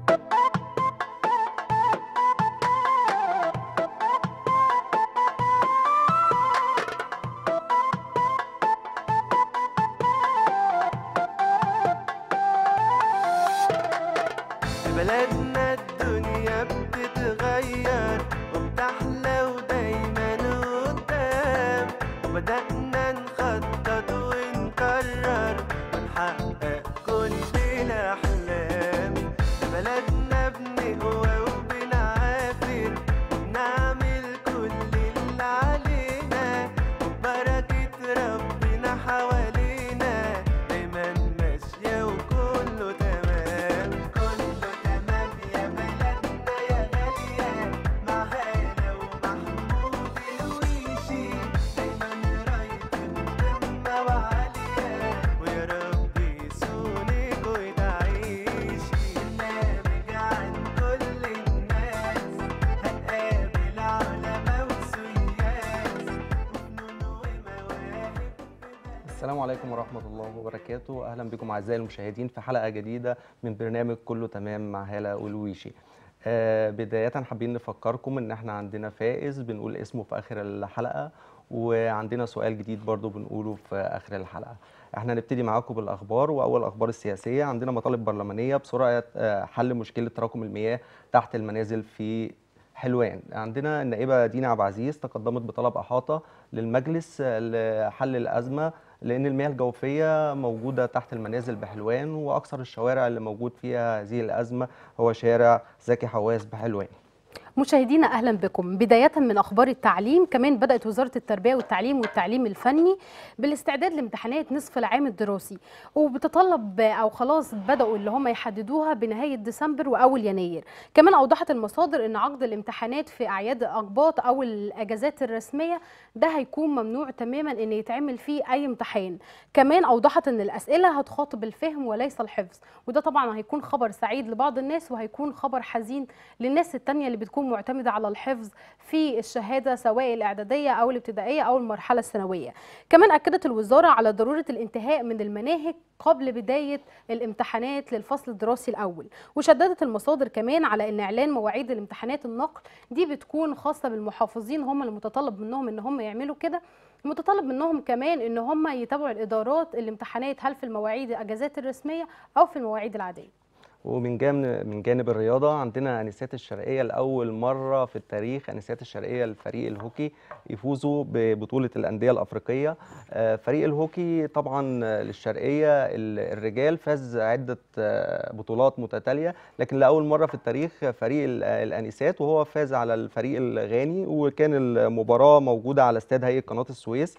في بلدنا الدنيا بتتغير وبتحلى ودايما قدام وبدأنا نخطط ونكرر ونحقق كل الأحلام في بلدنا بنقوى وبنعافر وبنعمل كل اللي علينا وببركة ربنا حوالينا دايما ماشية وكله تمام كله تمام يا بلدنا يا غالية مع هالة ومحمود الويشي دايما رايح القمة وعالية ويا رب يسونك وتعيشي برنامج عن كل الناس هنقابل علماء وسياس وفنون ومواهب السلام عليكم ورحمة الله وبركاته أهلا بكم أعزائي المشاهدين في حلقة جديدة من برنامج كله تمام مع هالة والويشي آه بداية حابين نفكركم إن إحنا عندنا فائز بنقول اسمه في آخر الحلقة وعندنا سؤال جديد برضو بنقوله في آخر الحلقة احنا هنبتدي معاكم بالأخبار وأول أخبار السياسية عندنا مطالب برلمانية بسرعة آه، حل مشكلة تراكم المياه تحت المنازل في حلوان عندنا النائبة دينا عبد العزيز تقدمت بطلب إحاطة للمجلس لحل الأزمة لأن المياه الجوفية موجودة تحت المنازل بحلوان وأكثر الشوارع اللي موجود فيها هذه الأزمة هو شارع زكي حواس بحلوان مشاهدينا اهلا بكم بدايه من اخبار التعليم كمان بدات وزاره التربيه والتعليم والتعليم الفني بالاستعداد لامتحانات نصف العام الدراسي وبتطلب او خلاص بداوا اللي هم يحددوها بنهايه ديسمبر واول يناير كمان اوضحت المصادر ان عقد الامتحانات في اعياد الاقباط او الاجازات الرسميه ده هيكون ممنوع تماما ان يتعمل فيه اي امتحان كمان اوضحت ان الاسئله هتخاطب الفهم وليس الحفظ وده طبعا هيكون خبر سعيد لبعض الناس وهيكون خبر حزين للناس التانية اللي بتكون معتمدة على الحفظ في الشهادة سواء الإعدادية أو الابتدائية أو المرحلة الثانوية كمان أكدت الوزارة على ضرورة الانتهاء من المناهج قبل بداية الامتحانات للفصل الدراسي الأول وشددت المصادر كمان على أن إعلان مواعيد الامتحانات النقل دي بتكون خاصة بالمحافظين هم المتطلب منهم أن هم يعملوا كده متطلب منهم كمان ان هم يتابعوا الادارات الامتحانات هل في المواعيد الاجازات الرسميه او في المواعيد العاديه ومن جانب من جانب الرياضة عندنا أنسات الشرقية لأول مرة في التاريخ أنسات الشرقية الفريق الهوكي يفوزوا ببطولة الأندية الأفريقية آه، فريق الهوكي طبعا آه، للشرقية ال- الرجال فاز عدة آه، بطولات متتالية لكن لأول مرة في التاريخ فريق ال- الأنسات وهو فاز على الفريق الغاني وكان المباراة موجودة على استاد هيئة قناة السويس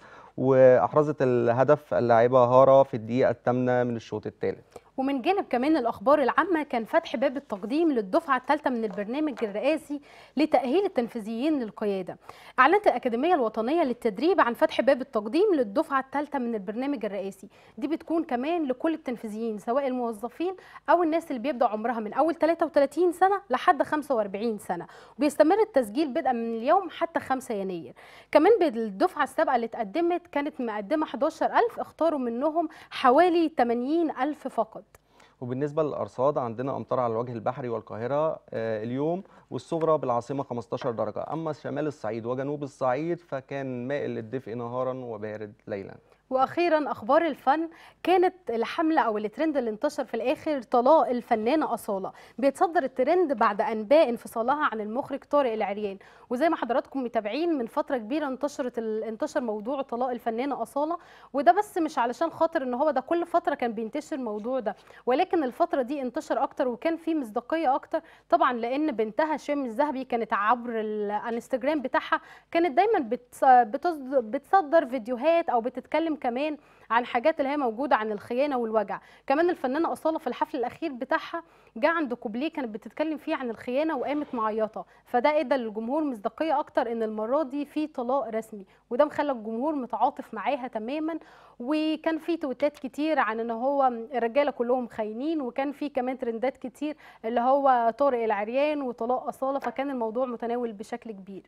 وأحرزت الهدف اللاعبة هارة في الدقيقة الثامنة من الشوط الثالث ومن جانب كمان الاخبار العامه كان فتح باب التقديم للدفعه الثالثه من البرنامج الرئاسي لتاهيل التنفيذيين للقياده اعلنت الاكاديميه الوطنيه للتدريب عن فتح باب التقديم للدفعه الثالثه من البرنامج الرئاسي دي بتكون كمان لكل التنفيذيين سواء الموظفين او الناس اللي بيبدا عمرها من اول 33 سنه لحد 45 سنه وبيستمر التسجيل بدءا من اليوم حتى 5 يناير كمان بالدفعه السابقه اللي اتقدمت كانت مقدمه 11000 اختاروا منهم حوالي 80000 فقط وبالنسبة للأرصاد عندنا أمطار على الوجه البحري والقاهرة آه، اليوم والصغرى بالعاصمة 15 درجة أما شمال الصعيد وجنوب الصعيد فكان مائل للدفء نهارا وبارد ليلا واخيرا اخبار الفن كانت الحمله او الترند اللي انتشر في الاخر طلاق الفنانه اصاله بيتصدر الترند بعد انباء انفصالها عن المخرج طارق العريان وزي ما حضراتكم متابعين من فتره كبيره انتشرت ال... انتشر موضوع طلاق الفنانه اصاله وده بس مش علشان خاطر ان هو ده كل فتره كان بينتشر الموضوع ده ولكن الفتره دي انتشر اكتر وكان في مصداقيه اكتر طبعا لان بنتها شام الذهبي كانت عبر الانستجرام بتاعها كانت دايما بتص... بتصد... بتصدر فيديوهات او بتتكلم كمان عن حاجات اللي هي موجوده عن الخيانه والوجع كمان الفنانه اصاله في الحفل الاخير بتاعها جه عند كوبليه كانت بتتكلم فيه عن الخيانه وقامت معيطه فده ادى للجمهور مصداقيه اكتر ان المره دي في طلاق رسمي وده مخلى الجمهور متعاطف معاها تماما وكان في تويتات كتير عن ان هو الرجاله كلهم خاينين وكان في كمان ترندات كتير اللي هو طارق العريان وطلاق اصاله فكان الموضوع متناول بشكل كبير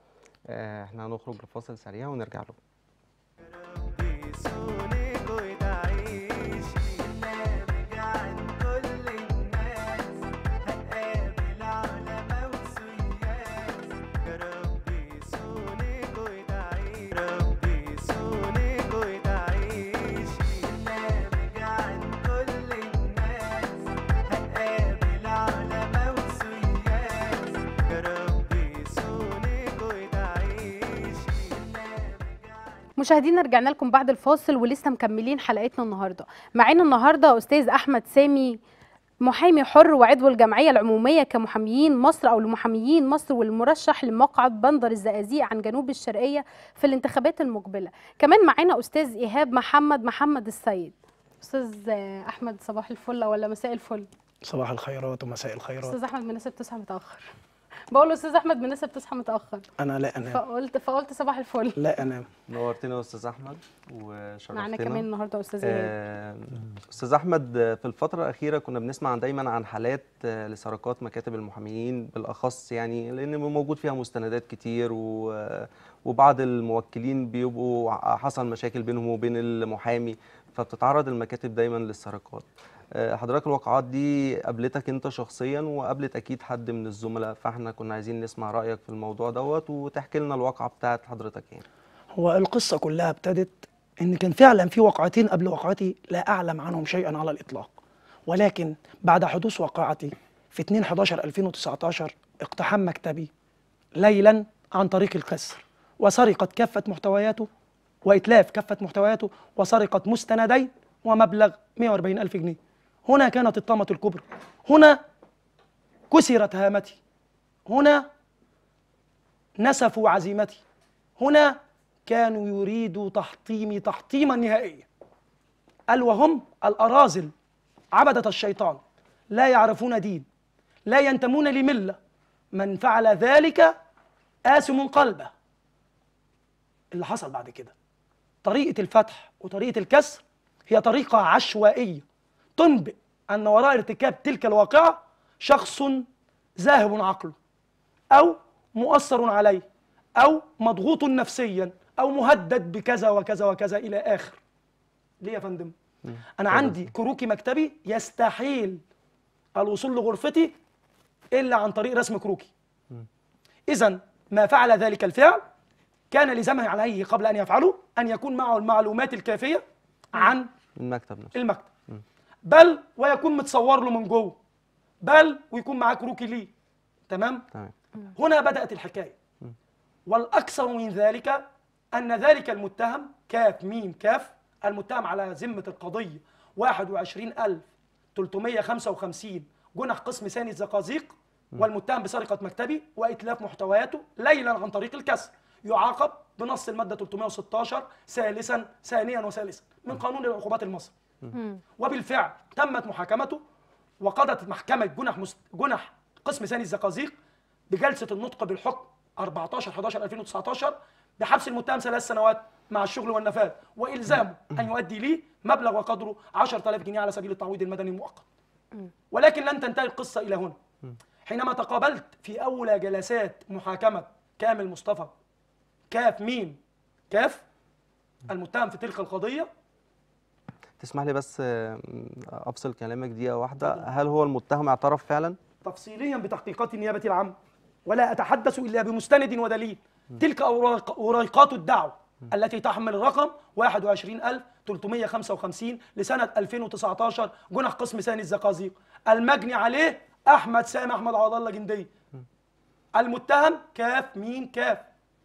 آه، احنا هنخرج لفاصل سريع ونرجع له بيسونك وتعيشي برنامج عن كل الناس مشاهدينا رجعنا لكم بعد الفاصل ولسه مكملين حلقتنا النهارده معانا النهارده استاذ احمد سامي محامي حر وعضو الجمعيه العموميه كمحاميين مصر او لمحاميين مصر والمرشح لمقعد بندر الزقازيق عن جنوب الشرقيه في الانتخابات المقبله كمان معانا استاذ ايهاب محمد محمد السيد استاذ احمد صباح الفل ولا مساء الفل صباح الخيرات ومساء الخيرات استاذ احمد من الناس بتصحى متاخر بقول له استاذ احمد من الناس بتصحى متاخر انا لا انام فقلت فقلت صباح الفل لا انام نورتنا يا استاذ احمد وشرفتنا معانا كمان النهارده استاذ ايهاب آه، استاذ احمد آه، في الفتره الاخيره كنا بنسمع دايما عن حالات آه، لسرقات مكاتب المحاميين بالاخص يعني لان موجود فيها مستندات كتير و وبعض الموكلين بيبقوا ع- حصل مشاكل بينهم وبين المحامي فبتتعرض المكاتب دايما للسرقات آه، حضرتك الواقعات دي قابلتك انت شخصيا وقابلت اكيد حد من الزملاء فاحنا كنا عايزين نسمع رايك في الموضوع دوت وتحكي لنا الواقعه بتاعت حضرتك يعني هو القصه كلها ابتدت ان كان فعلا في واقعتين قبل واقعتي لا اعلم عنهم شيئا على الاطلاق ولكن بعد حدوث واقعتي في 2 11 2019 اقتحم مكتبي ليلا عن طريق الكسر وسرقت كافه محتوياته واتلاف كافه محتوياته وسرقت مستندين ومبلغ 140 الف جنيه هنا كانت الطامه الكبرى هنا كسرت هامتي هنا نسفوا عزيمتي هنا كانوا يريدوا تحطيمي تحطيما نهائيا قال وهم الأراذل عبدة الشيطان لا يعرفون دين لا ينتمون لملة من فعل ذلك آثم قلبه اللي حصل بعد كده طريقة الفتح وطريقة الكسر هي طريقة عشوائية تنبئ أن وراء ارتكاب تلك الواقعة شخص ذاهب عقله أو مؤثر عليه أو مضغوط نفسيا أو مهدد بكذا وكذا وكذا إلى آخر ليه يا فندم؟ أنا عندي كروكي مكتبي يستحيل الوصول لغرفتي إلا عن طريق رسم كروكي إذا ما فعل ذلك الفعل كان لزمه عليه قبل أن يفعله أن يكون معه المعلومات الكافية عن المكتب نفسه المكتب بل ويكون متصور له من جوه بل ويكون معاه كروكي ليه تمام تمام هنا بدأت الحكاية والأكثر من ذلك أن ذلك المتهم كاف ميم كاف المتهم على ذمة القضية 21355 جنح قسم ثاني الزقازيق والمتهم بسرقة مكتبي وإتلاف محتوياته ليلا عن طريق الكسر يعاقب بنص المادة 316 ثالثا ثانيا وثالثا من قانون العقوبات المصري وبالفعل تمت محاكمته وقضت محكمة جنح مست... جنح قسم ثاني الزقازيق بجلسة النطق بالحكم 14 11 2019 بحبس المتهم ثلاث سنوات مع الشغل والنفاذ والزامه ان يؤدي لي مبلغ وقدره 10000 جنيه على سبيل التعويض المدني المؤقت. ولكن لن تنتهي القصه الى هنا. حينما تقابلت في اولى جلسات محاكمه كامل مصطفى كاف ميم كاف المتهم في تلك القضيه تسمح لي بس آه، افصل كلامك دقيقه واحده هل هو المتهم اعترف فعلا تفصيليا بتحقيقات النيابة العامة ولا أتحدث إلا بمستند ودليل تلك أوراق أوريقات الدعوة التي تحمل الرقم 21355 لسنة 2019 جنح قسم ثاني الزقازيق المجني عليه أحمد سامي أحمد عوض الله جندي المتهم كاف مين كاف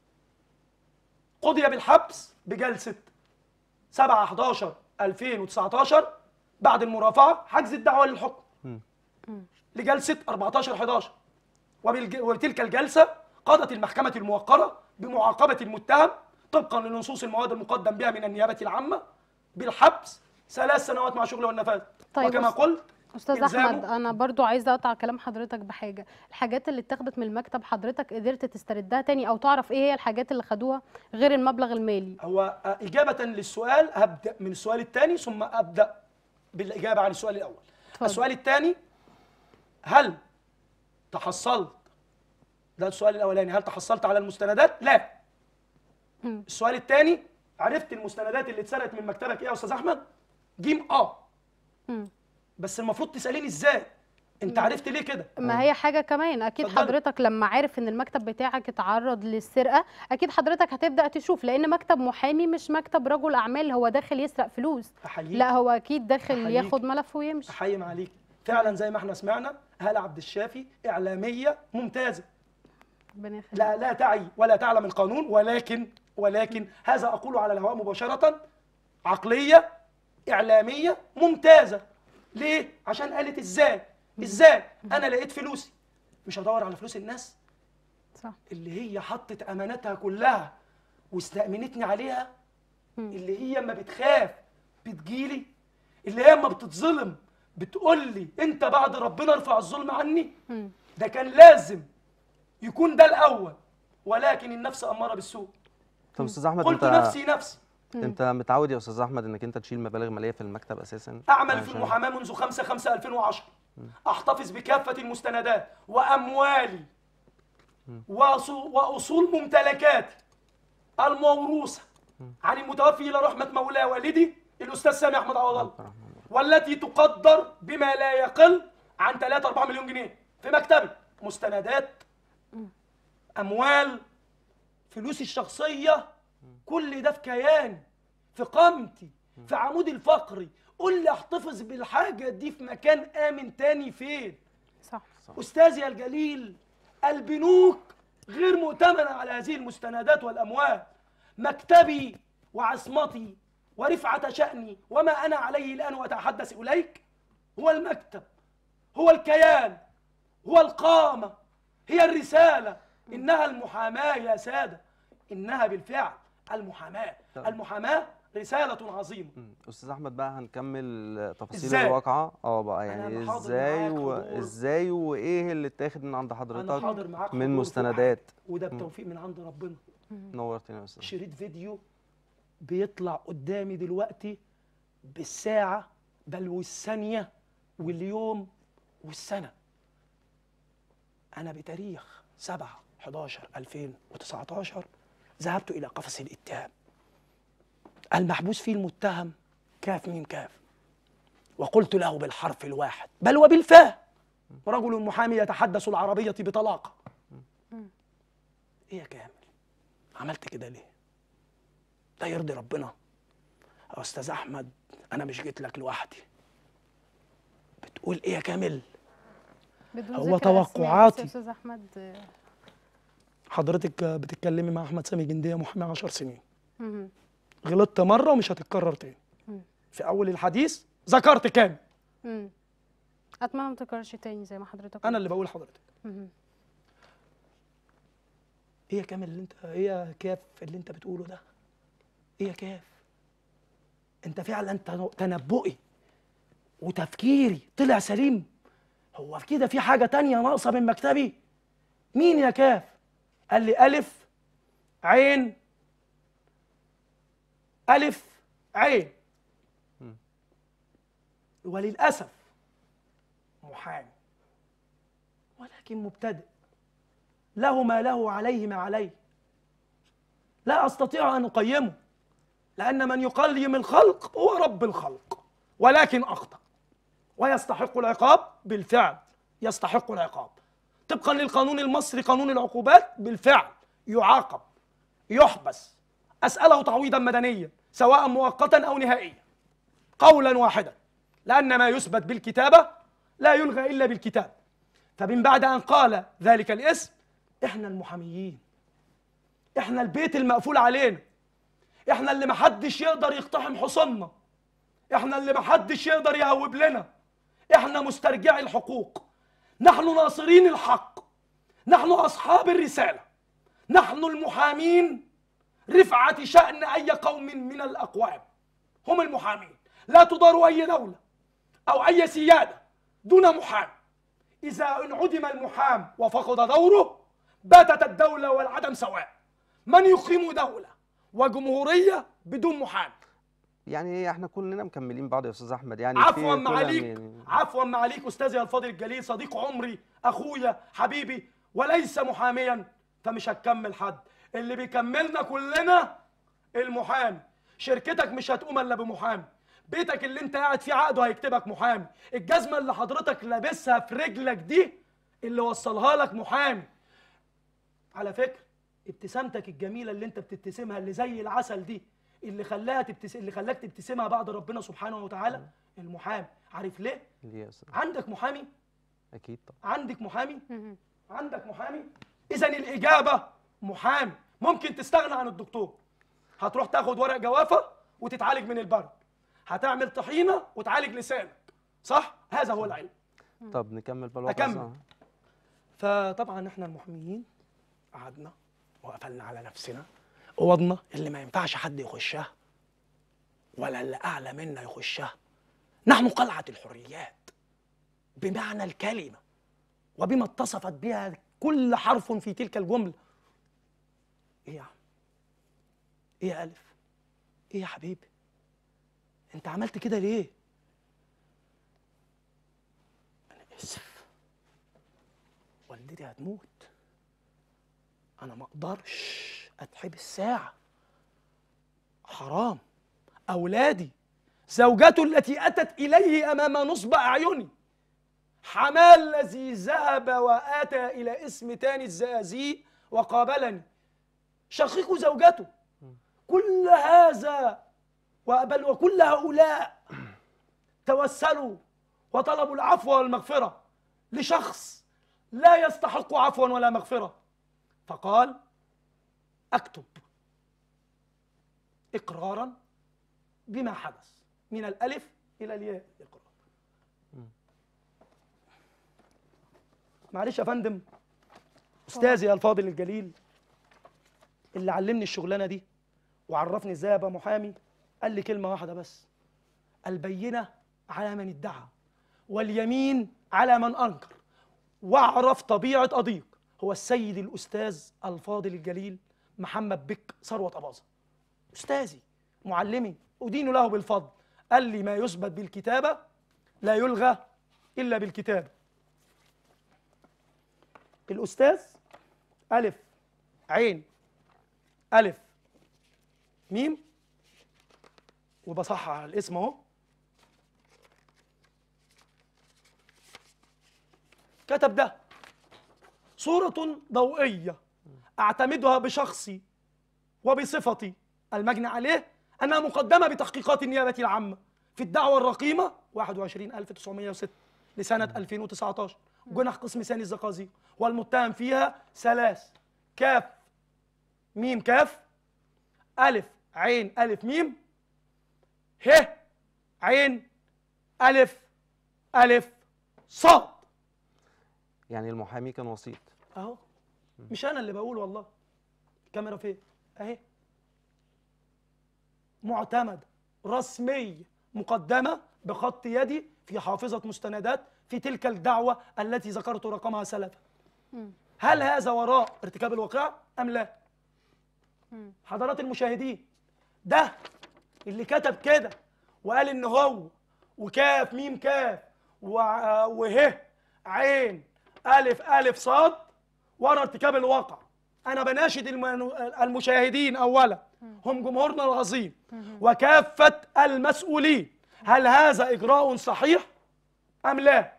قضي بالحبس بجلسة 7 11 2019 بعد المرافعة حجز الدعوة للحكم لجلسة 14 11 وبالج... وبتلك الجلسة قضت المحكمة الموقرة بمعاقبة المتهم طبقا لنصوص المواد المقدم بها من النيابة العامة بالحبس ثلاث سنوات مع شغل والنفاذ طيب وكما أس- قلت استاذ إلزامه- احمد انا برضو عايزه اقطع كلام حضرتك بحاجه الحاجات اللي اتاخدت من المكتب حضرتك قدرت تستردها تاني او تعرف ايه هي الحاجات اللي خدوها غير المبلغ المالي هو آه، إجابة للسؤال هبدأ من السؤال الثاني ثم أبدأ بالإجابة عن السؤال الأول اتفضل. السؤال الثاني هل تحصلت ده السؤال الأولاني هل تحصلت على المستندات؟ لا مم. السؤال الثاني عرفت المستندات اللي اتسرقت من مكتبك ايه يا استاذ احمد؟ جيم اه مم. بس المفروض تساليني ازاي؟ انت عرفت ليه كده؟ ما هي حاجة كمان أكيد اتفضلي. حضرتك لما عارف إن المكتب بتاعك اتعرض للسرقة أكيد حضرتك هتبدأ تشوف لأن مكتب محامي مش مكتب رجل أعمال هو داخل يسرق فلوس احييك لا هو أكيد داخل أحييك. ياخد ملف ويمشي احيي معاليك فعلا زي ما احنا سمعنا هالة عبد الشافي اعلاميه ممتازه ربنا يخليك لا لا تعي ولا تعلم القانون ولكن ولكن هذا اقوله على الهواء مباشره عقليه اعلاميه ممتازه ليه عشان قالت ازاي ازاي انا لقيت فلوسي مش هدور على فلوس الناس صح اللي هي حطت اماناتها كلها واستأمنتني عليها اللي هي اما بتخاف بتجيلي اللي هي اما بتتظلم بتقول لي انت بعد ربنا ارفع الظلم عني مم. ده كان لازم يكون ده الاول ولكن النفس اماره بالسوء طب استاذ احمد قلت انت نفسي نفسي انت متعود يا استاذ احمد انك انت تشيل مبالغ ماليه في المكتب اساسا أعمل في عشان- المحاماة منذ 5 5 2010 أحتفظ بكافة المستندات وأموالي وأصو- وأصول ممتلكاتي الموروثة عن المتوفي إلى رحمة مولاه والدي الأستاذ سامي أحمد عوض الله والتي تقدر بما لا يقل عن 3 4 مليون جنيه في مكتبي مستندات أموال فلوسي الشخصية كل ده في كياني في قامتي في عمودي الفقري قول لي احتفظ بالحاجة دي في مكان آمن تاني فين صح أستاذي الجليل البنوك غير مؤتمنة على هذه المستندات والأموال مكتبي وعصمتي ورفعة شأني وما أنا عليه الآن وأتحدث إليك هو المكتب هو الكيان هو القامة هي الرسالة إنها المحاماة يا سادة إنها بالفعل المحاماة طب. المحاماة رسالة عظيمة مم. استاذ احمد بقى هنكمل تفاصيل إزاي؟ الواقعه اه بقى أنا يعني حاضر ازاي معاك و... حضور. ازاي وايه اللي اتاخد من عند أنا حضرتك حاضر معاك من حضور في مستندات الحاجة. وده بتوفيق من عند ربنا نورتنا يا استاذ شريط فيديو بيطلع قدامي دلوقتي بالساعة بل والثانية واليوم والسنة أنا بتاريخ 7 11 2019 ذهبت إلى قفص الاتهام المحبوس فيه المتهم كاف ميم كاف وقلت له بالحرف الواحد بل وبالفاء رجل محامي يتحدث العربية بطلاقة إيه يا كامل عملت كده ليه ده يرضي ربنا يا استاذ احمد انا مش جيت لك لوحدي بتقول ايه يا كامل بدون هو ذكر أسماء بس توقعاتي. يا استاذ احمد آه، حضرتك بتتكلمي مع احمد سامي جنديه محامي 10 سنين مهم. غلطت مره ومش هتتكرر تاني مم. في اول الحديث ذكرت كام مم. اتمنى ما تكررش تاني زي ما حضرتك انا اللي بقول لحضرتك مهم. ايه يا كامل اللي انت ايه يا كاف اللي انت بتقوله ده ايه يا كاف انت فعلا تن- تنبؤي وتفكيري طلع سليم هو في كده في حاجه تانية ناقصه من مكتبي مين يا كاف قال لي الف عين الف عين وللاسف محامي ولكن مبتدئ له ما له عليه ما عليه لا استطيع ان اقيمه لان من يقيم الخلق هو رب الخلق ولكن اخطا ويستحق العقاب بالفعل يستحق العقاب طبقا للقانون المصري قانون العقوبات بالفعل يعاقب يحبس اساله تعويضا مدنيا سواء مؤقتا او نهائيا قولا واحدا لان ما يثبت بالكتابه لا يلغى الا بالكتاب فمن بعد ان قال ذلك الاسم احنا المحاميين احنا البيت المقفول علينا احنا اللي محدش يقدر يقتحم حصننا احنا اللي محدش يقدر يهوب لنا احنا مسترجعي الحقوق نحن ناصرين الحق نحن اصحاب الرساله نحن المحامين رفعه شان اي قوم من الاقوام هم المحامين لا تدار اي دوله او اي سياده دون محامي إذا انعدم المحام وفقد دوره باتت الدولة والعدم سواء من يقيم دولة وجمهورية بدون محام يعني احنا كلنا مكملين بعض يا استاذ احمد يعني عفوا في كل معاليك يعني- عفوا معاليك أستاذي الفاضل الجليل صديق عمري أخويا حبيبي وليس محاميا فمش هتكمل حد اللي بيكملنا كلنا المحامي شركتك مش هتقوم الا بمحامي بيتك اللي انت قاعد فيه عقده هيكتبك محامي الجزمه اللي حضرتك لابسها في رجلك دي اللي وصلها لك محامي على فكره ابتسامتك الجميله اللي انت بتبتسمها اللي زي العسل دي اللي خلاها تبتس... اللي خلاك تبتسمها بعد ربنا سبحانه وتعالى المحامي عارف ليه ليه يا استاذ عندك محامي اكيد طبعا عندك محامي مهم. عندك محامي اذا الاجابه محامي ممكن تستغنى عن الدكتور هتروح تاخد ورق جوافه وتتعالج من البرد هتعمل طحينه وتعالج لسانك صح هذا هو العلم طب نكمل بقى الواقع أكمل. فطبعا احنا المحاميين قعدنا وقفلنا على نفسنا اوضنا اللي ما ينفعش حد يخشها ولا اللي اعلى منا يخشها نحن قلعه الحريات بمعنى الكلمه وبما اتصفت بها كل حرف في تلك الجمله ايه يا عم ايه يا الف ايه يا حبيبي انت عملت كده ليه انا اسف والدتي هتموت انا ما اقدرش اتحبس ساعه حرام اولادي زوجته التي اتت اليه امام نصب اعيني حماه الذي ذهب واتى الى اسم تاني الزقازيق وقابلني شقيق زوجته كل هذا وبل وكل هؤلاء توسلوا وطلبوا العفو والمغفره لشخص لا يستحق عفوا ولا مغفره فقال اكتب اقرارا بما حدث من الالف الى الياء اقرار معلش يا فندم استاذي الفاضل الجليل اللي علمني الشغلانه دي وعرفني ازاي ابقى محامي قال لي كلمه واحده بس البينه على من ادعى واليمين على من انكر واعرف طبيعه قضيك هو السيد الاستاذ الفاضل الجليل محمد بك ثروت اباظه استاذي معلمي ادين له بالفضل قال لي ما يثبت بالكتابه لا يلغى الا بالكتابه الاستاذ الف عين الف ميم وبصحح الاسم اهو كتب ده صورة ضوئية أعتمدها بشخصي وبصفتي المجني عليه أنها مقدمة بتحقيقات النيابة العامة في الدعوة الرقيمة 21906 لسنة 2019 جنح قسم ثاني الزقازيق والمتهم فيها ثلاث كاف ميم كاف ألف عين ألف ميم ه عين ألف ألف صاد يعني المحامي كان وسيط اهو مش انا اللي بقول والله الكاميرا فين اهي معتمد رسمية مقدمة بخط يدي في حافظة مستندات في تلك الدعوة التي ذكرت رقمها سلفا هل هذا وراء ارتكاب الواقعة أم لا؟ حضرات المشاهدين ده اللي كتب كده وقال ان هو وكاف ميم كاف وع- وه عين الف الف صاد ورا ارتكاب الواقع انا بناشد المن- المشاهدين اولا هم جمهورنا العظيم وكافه المسؤولين هل هذا اجراء صحيح ام لا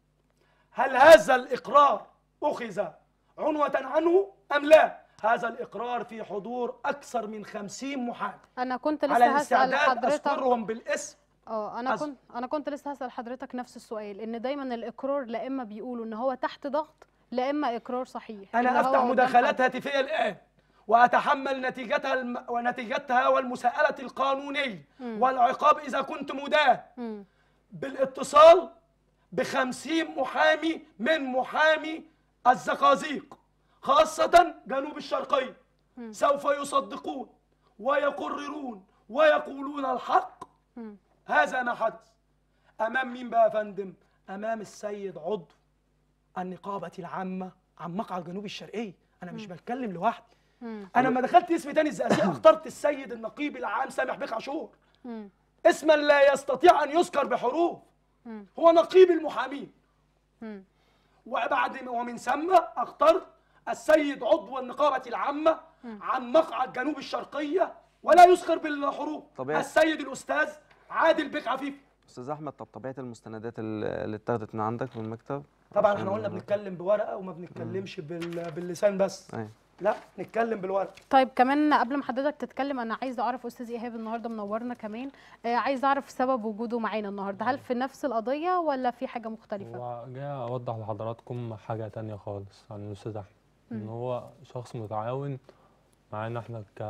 هل هذا الاقرار اخذ عنوه عنه ام لا هذا الاقرار في حضور اكثر من خمسين محامي انا كنت على لسه هسال الاستعداد حضرتك اذكرهم بالاسم اه انا أز- كنت انا كنت لسه هسال حضرتك نفس السؤال ان دايما الاقرار لا اما بيقولوا ان هو تحت ضغط لا اما اقرار صحيح انا اللي هو افتح قدام مداخلات حد. هاتفيه الان واتحمل نتيجتها الم... ونتيجتها والمساءله القانونيه والعقاب اذا كنت مدان مم. بالاتصال بخمسين محامي من محامي الزقازيق خاصة جنوب الشرقية سوف يصدقون ويقررون ويقولون الحق هذا ما حدث أمام مين بقى يا فندم؟ أمام السيد عضو النقابة العامة عن مقعد جنوب الشرقية أنا مش بتكلم لوحدي أنا لما دخلت اسم تاني الزقازيق اخترت السيد النقيب العام سامح بيك عاشور مم. اسما لا يستطيع ان يذكر بحروف هو نقيب المحامين مم. وبعد ومن ثم اخترت السيد عضو النقابه العامه عن مقعد جنوب الشرقيه ولا يذكر بالحروف طبيعي. السيد الاستاذ عادل بيك عفيف استاذ احمد طب طبيعه المستندات ال- اللي اتاخدت من عندك من المكتب طبعا عشان- احنا قلنا بنتكلم بورقه وما بنتكلمش بال... باللسان بس أيوة. لا نتكلم بالورقه طيب كمان قبل ما حضرتك تتكلم انا عايزه اعرف استاذ ايهاب النهارده منورنا كمان آه عايزه اعرف سبب وجوده معانا النهارده هل في نفس القضيه ولا في حاجه مختلفه وجاي اوضح لحضراتكم حاجه تانية خالص عن الاستاذ احمد ان هو شخص متعاون معانا احنا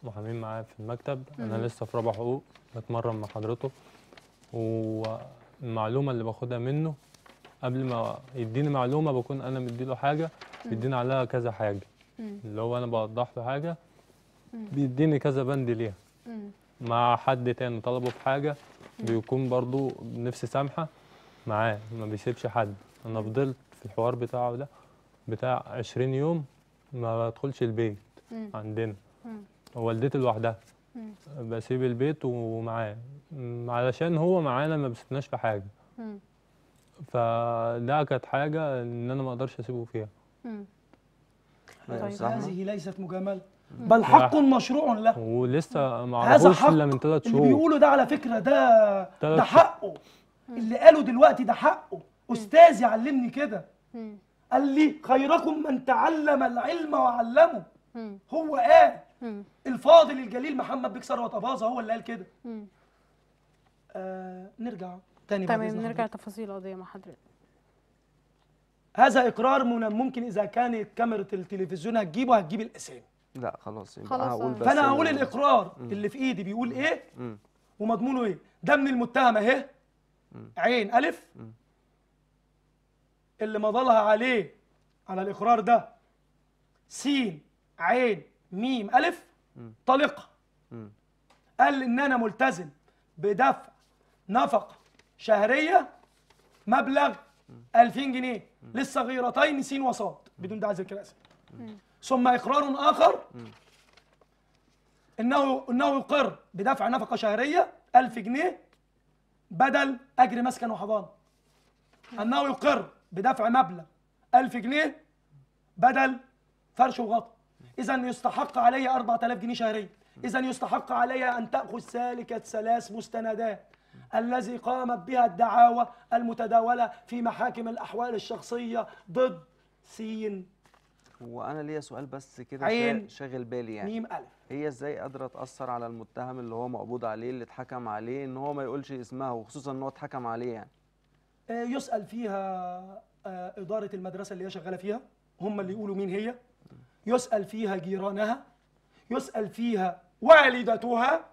محامين معايا في المكتب مم. انا لسه في رابعه حقوق بتمرن مع حضرته والمعلومه اللي باخدها منه قبل ما يديني معلومه بكون انا مديله حاجه بيديني عليها كذا حاجه مم. اللي هو انا بوضح له حاجه مم. بيديني كذا بند ليها مم. مع حد تاني طلبه في حاجه بيكون برضو نفسي سامحه معاه ما بيسيبش حد انا فضلت في الحوار بتاعه ده بتاع 20 يوم ما بدخلش البيت مم. عندنا مم. والدتي لوحدها مم. بسيب البيت ومعاه م- علشان هو معانا ما بيسيبناش في حاجه مم. فده كانت حاجه ان انا ما اقدرش اسيبه فيها مم. طيب. طيب. صح. هذه ليست مجامله بل حق مشروع له ولسه ما هذا اعرفوش حق الا من ثلاث اللي شهور بيقولوا ده على فكره ده تلات ده شهور. حقه اللي قاله دلوقتي ده حقه استاذي علمني كده مم. قال لي خيركم من تعلم العلم وعلمه مم. هو قال مم. الفاضل الجليل محمد بيك ثروت اباظه هو اللي قال كده مم. آه نرجع تاني بعد تمام إذن نرجع حضرتك. لتفاصيل القضيه مع حضرتك هذا اقرار من ممكن اذا كانت كاميرا التلفزيون هتجيبه هتجيب الاسامي لا خلاص يبقى خلاص، هقول آه. بس فانا ال- هقول الاقرار اللي في ايدي بيقول ايه مم. ومضمونه ايه ده من المتهم اهي عين الف اللي مضالها عليه على الاقرار ده سين عين ميم الف طلقه مم. قال ان انا ملتزم بدفع نفقه شهريه مبلغ 2000 جنيه للصغيرتين سين وصاد بدون داعي ذكر اسم ثم اقرار اخر انه انه يقر بدفع نفقه شهريه 1000 جنيه بدل اجر مسكن وحضانه انه يقر بدفع مبلغ 1000 جنيه بدل فرش وغطا اذا يستحق علي 4000 جنيه شهريا اذا يستحق علي ان تاخذ سالكه ثلاث مستندات الذي قامت بها الدعاوى المتداوله في محاكم الاحوال الشخصيه ضد سين وانا ليا سؤال بس كده عين. شا- شاغل بالي يعني ميم الف هي ازاي قادره تاثر على المتهم اللي هو مقبوض عليه اللي اتحكم عليه ان هو ما يقولش اسمها وخصوصا ان هو اتحكم عليه يعني آه، يسأل فيها آه، إدارة المدرسة اللي هي شغالة فيها هم اللي يقولوا مين هي يسأل فيها جيرانها يسأل فيها والدتها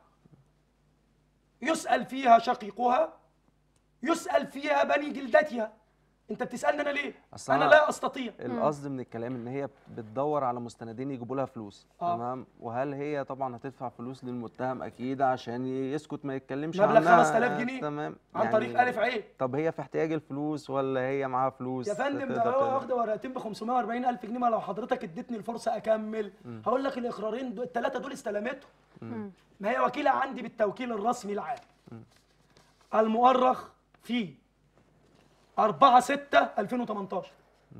يسأل فيها شقيقها يسأل فيها بني جلدتها انت بتسألني انا ليه أصل انا أنا- لا استطيع القصد من الكلام ان هي بتدور على مستندين يجيبوا لها فلوس آه. تمام وهل هي طبعا هتدفع فلوس للمتهم اكيد عشان يسكت ما يتكلمش مبلغ عنها 5000 جنيه تمام عن طريق ألف عين. طب هي في احتياج الفلوس ولا هي معاها فلوس يا فندم تقدر ده هو تعمل- واخده ورقتين ب 540 الف جنيه ما لو حضرتك اديتني الفرصه اكمل هقول لك الاقرارين دول الثلاثه دول استلمتهم ما هي وكيله عندي بالتوكيل الرسمي العام المؤرخ في 4 6 2018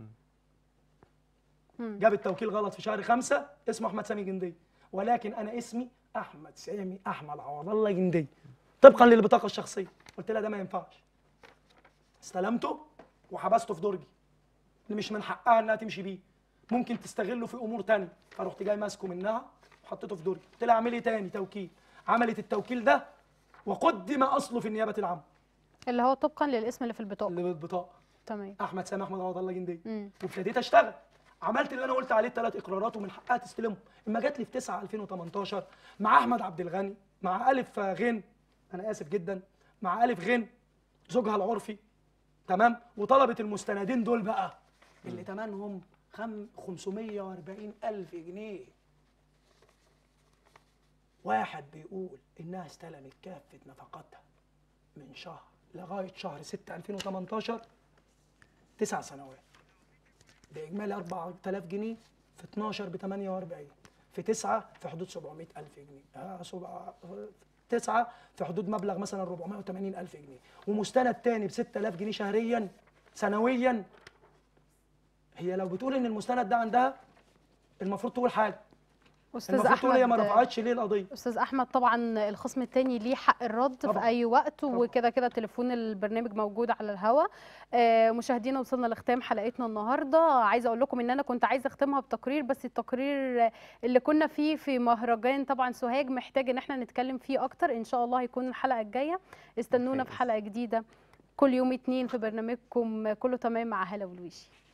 جاب التوكيل غلط في شهر خمسة اسمه احمد سامي جندي ولكن انا اسمي احمد سامي احمد عوض الله جندي طبقا للبطاقه الشخصيه قلت لها ده ما ينفعش استلمته وحبسته في درجي اللي مش من حقها انها تمشي بيه ممكن تستغله في امور تانية فرحت جاي ماسكه منها وحطيته في درجي قلت لها اعملي تاني توكيل عملت التوكيل ده وقدم اصله في النيابه العامه اللي هو طبقا للاسم اللي في البطاقه اللي بالبطاقه تمام احمد سامي احمد عوض الله جندي مم. وابتديت اشتغل عملت اللي انا قلت عليه الثلاث اقرارات ومن حقها تستلمهم اما جات لي في 9 2018 مع احمد عبد الغني مع الف غن انا اسف جدا مع الف غن زوجها العرفي تمام وطلبت المستندين دول بقى اللي تمنهم خم 540 الف جنيه واحد بيقول انها استلمت كافه نفقاتها من شهر لغايه شهر 6 2018 تسع سنوات باجمالي 4000 جنيه في 12 ب 48 في 9 في حدود 700000 جنيه آه سبعة في 9 في حدود مبلغ مثلا 480000 جنيه ومستند تاني ب 6000 جنيه شهريا سنويا هي لو بتقول ان المستند ده عندها المفروض تقول حاجه استاذ المفروض تقول هي ما احمد رفعتش ليه القضيه استاذ احمد طبعا الخصم الثاني ليه حق الرد طبعاً. في اي وقت طبعاً. وكده كده تليفون البرنامج موجود على الهواء آه مشاهدينا وصلنا لختام حلقتنا النهارده عايزه اقول لكم ان انا كنت عايزه اختمها بتقرير بس التقرير اللي كنا فيه في مهرجان طبعا سوهاج محتاج ان احنا نتكلم فيه اكتر ان شاء الله هيكون الحلقه الجايه استنونا في ممتاز. حلقه جديده كل يوم اتنين في برنامجكم كله تمام مع هلا والويشي